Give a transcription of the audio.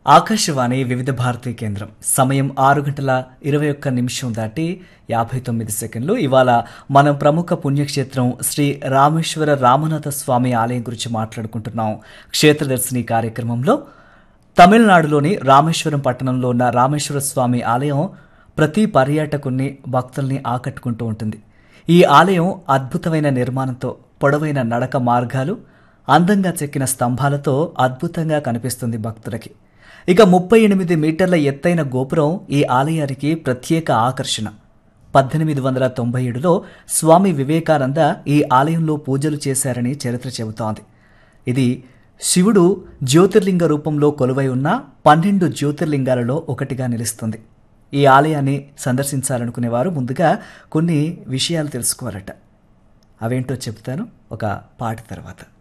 ఆకాశవాణి వివిధ భారతి కేంద్రం సమయం ఆరు గంటల ఇరవై ఒక్క నిమిషం దాటి యాభై తొమ్మిది సెకండ్లు ఇవాళ మనం ప్రముఖ పుణ్యక్షేత్రం శ్రీ రామేశ్వర రామనాథ స్వామి ఆలయం గురించి మాట్లాడుకుంటున్నాం క్షేత్రదర్శిని కార్యక్రమంలో తమిళనాడులోని రామేశ్వరం పట్టణంలో ఉన్న రామేశ్వర స్వామి ఆలయం ప్రతి పర్యాటకుల్ని భక్తుల్ని ఆకట్టుకుంటూ ఉంటుంది ఈ ఆలయం అద్భుతమైన నిర్మాణంతో పొడవైన నడక మార్గాలు అందంగా చెక్కిన స్తంభాలతో అద్భుతంగా కనిపిస్తుంది భక్తులకి ఇక ముప్పై ఎనిమిది మీటర్ల ఎత్తైన గోపురం ఈ ఆలయానికి ప్రత్యేక ఆకర్షణ పద్దెనిమిది వందల తొంభై ఏడులో స్వామి వివేకానంద ఈ ఆలయంలో పూజలు చేశారని చరిత్ర చెబుతోంది ఇది శివుడు జ్యోతిర్లింగ రూపంలో కొలువై ఉన్న పన్నెండు జ్యోతిర్లింగాలలో ఒకటిగా నిలుస్తుంది ఈ ఆలయాన్ని సందర్శించాలనుకునేవారు ముందుగా కొన్ని విషయాలు తెలుసుకోవాలట అవేంటో చెప్తాను ఒక పాట తర్వాత